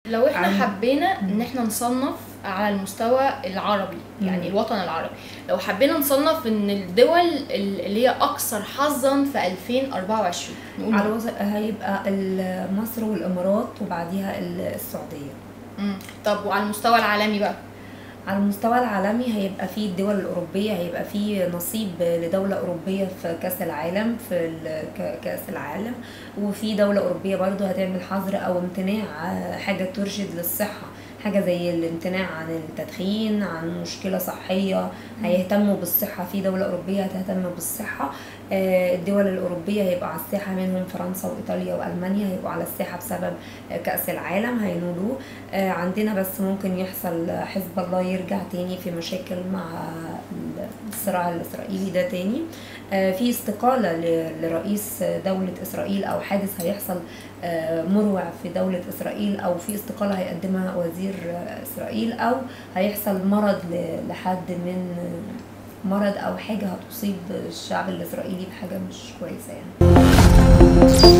لو احنا عن- حبينا ان احنا نصنف على المستوى العربي يعني مم. الوطن العربي لو حبينا نصنف ان الدول اللي هي اكثر حظا في 2024 نقول على مين؟ وسط هيبقى ال- مصر والامارات وبعديها ال- السعوديه مم. طب وعلى المستوى العالمي بقى على المستوى العالمي هيبقى في الدول الأوروبية هيبقى في نصيب لدولة أوروبية في كأس العالم في ال- ك- كأس العالم وفي دولة أوروبية برضو هتعمل حظر أو امتناع آه، حاجة ترشد للصحة حاجة زي الامتناع عن التدخين عن مشكلة صحية هيهتموا بالصحة في دولة أوروبية هتهتم بالصحة آه، الدول الأوروبية هيبقى على الساحة منهم فرنسا وإيطاليا وألمانيا هيبقوا على الساحة بسبب آه، كأس العالم هينولوه آه، عندنا بس ممكن يحصل حزب الله يرجع تاني في مشاكل مع الصراع الإسرائيلي ده تاني آه، في استقالة ل- لرئيس دولة إسرائيل أو حادث هيحصل آه، مروع في دولة إسرائيل أو في استقالة هيقدمها وزير آه، إسرائيل أو هيحصل مرض ل- لحد من مرض أو حاجة هتصيب الشعب الإسرائيلي بحاجة مش كويسة يعني